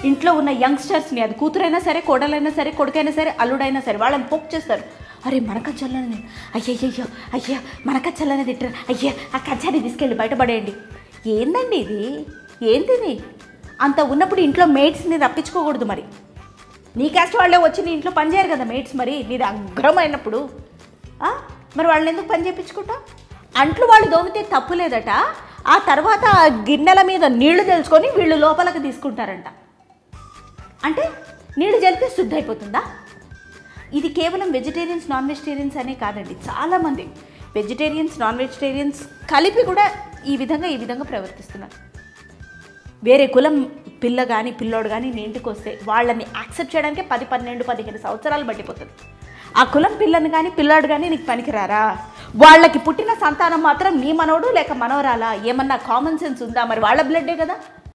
ఇంట్లో ఉన్న యంగ్స్టర్స్ని అది కూతురైనా సరే కోడలైనా సరే కొడుకైనా సరే అల్లుడైనా సరే వాళ్ళని పోక్ చేస్తారు అరే మన కచ్చల్లని అయ్యయ్యో అయ్యా మన కచ్చల్లని తిట్టారు అయ్యా ఆ కచ్చాన్ని తీసుకెళ్ళి బయటపడేయండి ఏందండి ఇది ఏంటిది అంత ఉన్నప్పుడు ఇంట్లో మేట్స్ని రప్పించుకోకూడదు మరి నీ క్యాస్ట్ వాళ్ళే వచ్చి నీ ఇంట్లో పని చేయరు కదా మేట్స్ మరి నీది అగ్రమైనప్పుడు ఆ? మరి వాళ్ళని ఎందుకు పని చేయించుకుంటా అంట్లు వాళ్ళు దోమితే తప్పు లేదట ఆ తర్వాత ఆ గిన్నెల మీద నీళ్లు తెలుసుకొని వీళ్ళు లోపలికి తీసుకుంటారంట అంటే నీళ్లు జరిగితే శుద్ధి అయిపోతుందా ఇది కేవలం వెజిటేరియన్స్ నాన్ వెజిటేరియన్స్ అనే కాదండి చాలామంది వెజిటేరియన్స్ నాన్ వెజిటేరియన్స్ కలిపి కూడా ఈ విధంగా ఈ విధంగా ప్రవర్తిస్తున్నారు వేరే కులం పిల్ల కానీ పిల్లోడు కానీ నీ ఇంటికి వస్తే వాళ్ళని యాక్సెప్ట్ చేయడానికి పది పన్నెండు పదిహేను సంవత్సరాలు పట్టిపోతుంది ఆ కులం పిల్లని కానీ పిల్లాడు కానీ నీకు పనికిరారా వాళ్ళకి పుట్టిన సంతానం మాత్రం నీ మనవడు లేక మనవరాలా ఏమన్నా కామన్ సెన్స్ ఉందా మరి వాళ్ళ బ్లడ్డే కదా